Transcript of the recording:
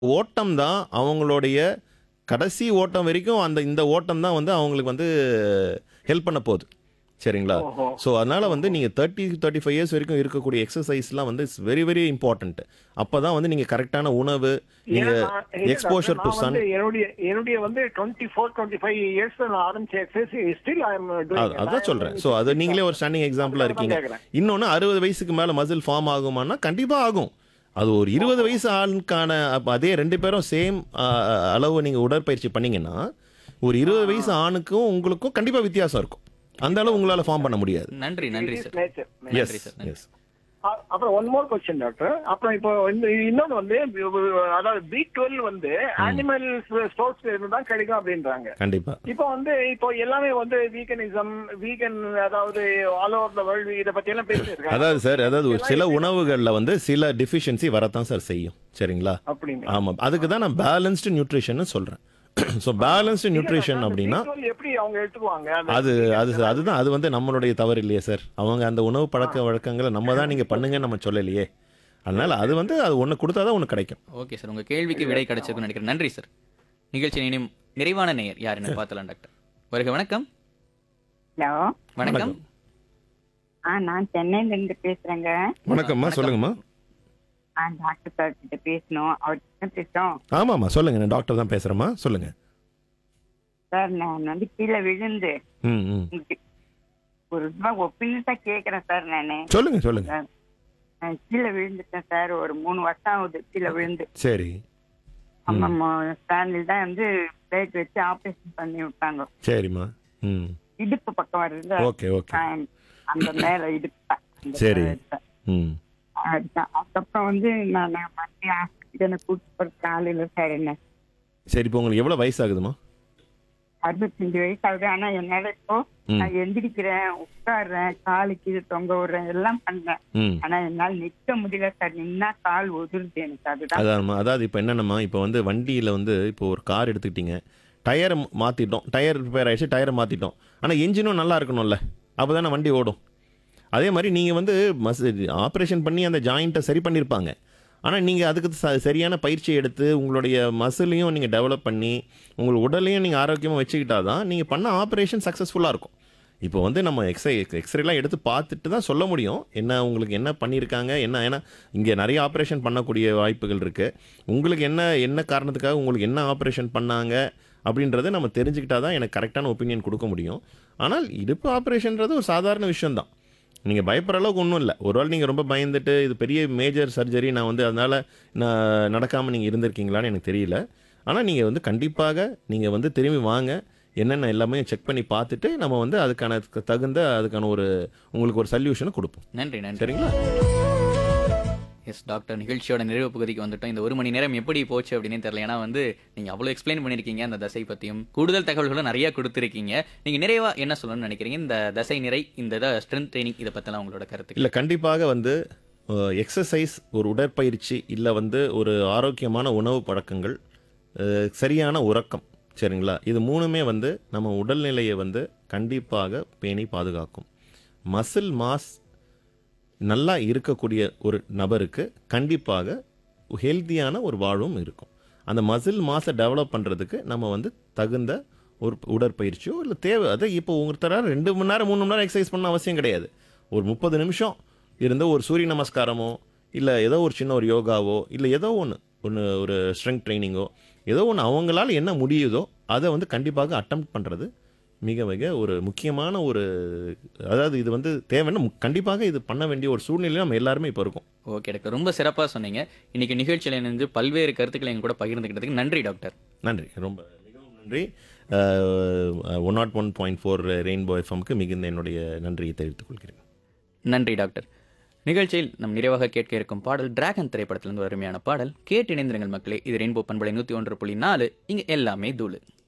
ஓட்டம் தான் அவங்களுடைய கடைசி ஓட்டம் வரைக்கும் அந்த இந்த ஓட்டம் தான் வந்து அவங்களுக்கு வந்து ஹெல்ப் பண்ண போகுது சரிங்களா ஓஹோ. ஸோ அதனால வந்து நீங்கள் தேர்ட்டி தேர்ட்டி ஃபைவ் இயர்ஸ் வரைக்கும் இருக்கக்கூடிய எக்ஸசைஸ்லாம் வந்து இட்ஸ் வெரி வெரி இம்பார்ட்டன்ட் அப்போ தான் வந்து நீங்கள் கரெக்டான உணவு ஏன்னா நீங்கள் நான் இல்ல எக்ஸ்போஷர் டாக்டர், டு நான் சன் வந்து என்னுடைய என்னுடைய வந்து twenty four twenty five years நான் ஆரம்பிச்ச எக்ஸசைஸ் ஸ்டில் ஐ எம் அதான் சொல்கிறேன் ஸோ அது நீங்களே ஒரு ஸ்டாண்டிங் எக்ஸாம்பிளாக இருக்கீங்க கேட்குறேன் இன்னொன்று அறுபது வயசுக்கு மேலே மசில் ஃபார்ம் ஆகுமான்னா கண்டிப்பாக ஆகும் அது ஒரு இருபது வயசு ஆளுக்கான அப்ப அதே ரெண்டு பேரும் சேம் அளவு நீங்கள் உடற்பயிற்சி பண்ணீங்கன்னா ஒரு இருபது வயசு ஆணுக்கும் உங்களுக்கும் கண்டிப்பாக வித்தியாசம் இருக்கும் அந்த அளவு உங்களால் ஃபார்ம் பண்ண முடியாது நன்றி நன்றி சார் நேச்சர் எஸ் நன்றி சார் நன்றி எஸ் அப்புறம் ஒன் மோர் கொஸ்டின் டாக்டர் அப்புறம் இப்போ இந்த இன்னொன்று வந்து அதாவது பி டுவெல் வந்து அனிமல் ஸ்டோர்ஸ்ல இருந்து தான் கிடைக்கும் அப்படின்றாங்க கண்டிப்பாக இப்போ வந்து இப்போ எல்லாமே வந்து வீகனிசம் வீகன் அதாவது ஆல் ஓவர் த வேர்ல்டு இதை பத்தி எல்லாம் பேசியிருக்காங்க அதாவது சார் அதாவது ஒரு சில உணவுகளில் வந்து சில டிஃபிஷியன்சி வரத்தான் சார் செய்யும் சரிங்களா அப்படிங்க ஆமாம் அதுக்கு தான் நான் பேலன்ஸ்டு நியூட்ரிஷன் சொல்கிறேன் ஸோ பேலன்ஸ்டு நியூட்ரிஷன் அப்படின்னா B12 எப்படி அவங்க எடுத்துக்குவாங்க அது அது அதுதான் அது வந்து நம்மளுடைய தவறு இல்லையே சார் அவங்க அந்த உணவு பழக்க வழக்கங்களை நம்ம தான் நீங்கள் பண்ணுங்கன்னு நம்ம சொல்லலையே அதனால அது வந்து அது ஒன்று கொடுத்தா தான் ஒன்று கிடைக்கும் ஓகே சார் உங்க கேள்விக்கு விடை கிடைச்சிருக்குன்னு நினைக்கிறேன் நன்றி சார் நிகழ்ச்சி இனியும் நிறைவான நேயர் யாருன்னு பார்த்தலாம் டாக்டர் வருக வணக்கம் ஹலோ வணக்கம் ஆ நான் சென்னையில இருந்து பேசுறேங்க வணக்கம்மா சொல்லுங்கம்மா ஆ டாக்டர் சார் கிட்ட பேசணும் அவர்கிட்ட பேசுறோம் ஆமாம்மா சொல்லுங்க நான் டாக்டர் தான் பேசுகிறேம்மா சொல்லுங்க சார் நான் வந்து கீழே விழுந்து ம் ம் உங்களுக்கு ஒரு ரூபாய் ஒப்பீனியஸா கேக்குறேன் சார் நானு சொல்லுங்க சொல்லுங்க நான் கீழே விழுந்துட்டேன் சார் ஒரு மூணு வருஷம் ஆகுது கீழே விழுந்து சரி ஆமா ஸ்டாண்டில் தான் வந்து பிளேட் வச்சு ஆபரேஷன் பண்ணி விட்டாங்க சரிம்மா ம் இடுப்பு பக்கம் வருது ஓகே ஓகே அந்த மேல இடுப்பு அந்த சரி. இடத்துல. ம் அதுதான். அதுக்கப்புறம் வந்து நான் மறுபடியும் ஹாஸ்பிட்டல் கூட்டிட்டு போற காலையில சார் என்ன சரி இப்போ உங்களுக்கு எவ்வளோ வயசாகுதுமா அறுபத்தஞ்சு வயசு ஆகுது ஆனா என்னால இப்போ ம். நான் எந்திரிக்கிறேன் உட்காடுறேன் காலுக்கு இது தொங்க விடுறேன் எல்லாம் பண்றேன் ம் ஆனா என்னால நிக்க முடியல சார் நின்னா கால் உதிருது எனக்கு அதுதான் அதான்மா அதாவது இப்போ என்னென்னம்மா இப்போ வந்து வண்டியில் வந்து இப்போ ஒரு கார் எடுத்துக்கிட்டீங்க டயரை மாற்றிட்டோம் டயர் ரிப்பேர் ஆயிடுச்சு டயரை மாற்றிட்டோம் ஆனால் என்ஜினும் நல்லா இருக்கணும்ல அப்போ தானே வண்டி ஓடும் அதே மாதிரி நீங்கள் வந்து மஸ் ஆப்ரேஷன் பண்ணி அந்த ஜாயிண்ட்டை சரி பண்ணியிருப்பாங்க ஆனால் நீங்கள் அதுக்கு ச சரியான பயிற்சி எடுத்து உங்களுடைய மசிலையும் நீங்கள் டெவலப் பண்ணி உங்கள் உடலையும் நீங்கள் ஆரோக்கியமாக வச்சுக்கிட்டா தான் நீங்கள் பண்ண ஆப்ரேஷன் சக்ஸஸ்ஃபுல்லாக இருக்கும் இப்போ வந்து நம்ம எக்ஸ்ரே எக்ஸ்ரேலாம் எடுத்து பார்த்துட்டு தான் சொல்ல முடியும் என்ன உங்களுக்கு என்ன பண்ணியிருக்காங்க என்ன ஏன்னா இங்கே நிறைய ஆப்ரேஷன் பண்ணக்கூடிய வாய்ப்புகள் இருக்குது உங்களுக்கு என்ன என்ன காரணத்துக்காக உங்களுக்கு என்ன ஆப்ரேஷன் பண்ணாங்க அப்படின்றத நம்ம தெரிஞ்சுக்கிட்டா தான் எனக்கு கரெக்டான ஒப்பீனியன் கொடுக்க முடியும் ஆனால் இடுப்பு ஆப்ரேஷன்றது ஒரு சாதாரண விஷயம்தான் நீங்கள் பயப்படுற அளவுக்கு ஒன்றும் இல்லை ஒரு வேளை நீங்கள் ரொம்ப பயந்துட்டு இது பெரிய மேஜர் சர்ஜரி நான் வந்து அதனால் நான் நடக்காமல் நீங்கள் இருந்திருக்கீங்களான்னு எனக்கு தெரியல ஆனால் நீங்கள் வந்து கண்டிப்பாக நீங்கள் வந்து திரும்பி வாங்க என்னென்ன எல்லாமே செக் பண்ணி பார்த்துட்டு நம்ம வந்து அதுக்கான தகுந்த அதுக்கான ஒரு உங்களுக்கு ஒரு சொல்யூஷனை கொடுப்போம் நன்றி நன்றி சரிங்களா எஸ் டாக்டர் நிகழ்ச்சியோட நிறைவு பகுதிக்கு வந்துட்டோம் இந்த ஒரு மணி நேரம் எப்படி போச்சு அப்படின்னே தெரியல ஏன்னா வந்து நீங்க அவ்வளவு எக்ஸ்பிளைன் பண்ணிருக்கீங்க அந்த தசை பத்தியும் கூடுதல் தகவல்களும் நிறைய கொடுத்துருக்கீங்க நீங்க நிறைவா என்ன சொல்லணும்னு நினைக்கிறீங்க இந்த தசை நிறை இந்த ஸ்ட்ரென்த் ட்ரைனிங் இதை பத்திலாம் உங்களோட கருத்து இல்லை கண்டிப்பாக வந்து எக்ஸசைஸ் ஒரு உடற்பயிற்சி இல்லை வந்து ஒரு ஆரோக்கியமான உணவு பழக்கங்கள் அஹ், சரியான உறக்கம் சரிங்களா இது மூணுமே வந்து நம்ம உடல்நிலையை வந்து கண்டிப்பாக பேணி பாதுகாக்கும் மசில் மாஸ் நல்லா இருக்கக்கூடிய ஒரு நபருக்கு கண்டிப்பாக ஹெல்த்தியான ஒரு வாழ்வும் இருக்கும் அந்த மசில் மாஸை டெவலப் பண்ணுறதுக்கு நம்ம வந்து தகுந்த ஒரு உடற்பயிற்சியோ இல்லை தேவை அதை இப்போ ஒருத்தரால் ரெண்டு மணி நேரம் மூணு மணி நேரம் எக்ஸசைஸ் பண்ண அவசியம் கிடையாது ஒரு முப்பது நிமிஷம் இருந்த ஒரு சூரிய நமஸ்காரமோ இல்லை ஏதோ ஒரு சின்ன ஒரு யோகாவோ இல்லை ஏதோ ஒன்று ஒன்று ஒரு ஸ்ட்ரெங்க் ட்ரைனிங்கோ ஏதோ ஒன்று அவங்களால என்ன முடியுதோ அதை வந்து கண்டிப்பாக அட்டம் பண்ணுறது மிக மிக ஒரு முக்கியமான ஒரு அதாவது இது வந்து தேவைன்னா மு- கண்டிப்பாக இது பண்ண வேண்டிய ஒரு சூழ்நிலை நம்ம எல்லாருமே இப்போ இருக்கோம் ஓகே டாக்டர் ரொம்ப சிறப்பா சொன்னீங்க இன்னைக்கு நிகழ்ச்சியில இணைந்து பல்வேறு கருத்துக்களை எங்க கூட பகிர்ந்துக்கிட்டதுக்கு நன்றி டாக்டர் நன்றி ரொம்ப மிகவும் நன்றி one nought one point four rainbow எஃப்எம்க்கு மிகுந்த என்னுடைய நன்றியை தெரிவித்துக் கொள்கிறேன் நன்றி டாக்டர் நிகழ்ச்சியில் நம் நிறைவாக கேட்க இருக்கும் பாடல் டிராகன் திரைப்படத்திலிருந்து ஒரு அருமையான பாடல் கேட்டு இணைந்திருங்கள் மக்களே இது ரெயின்போ பண்பலை நூற்றி ஒன்று புள்ளி நாலு இங்கே எல்லாமே தூளு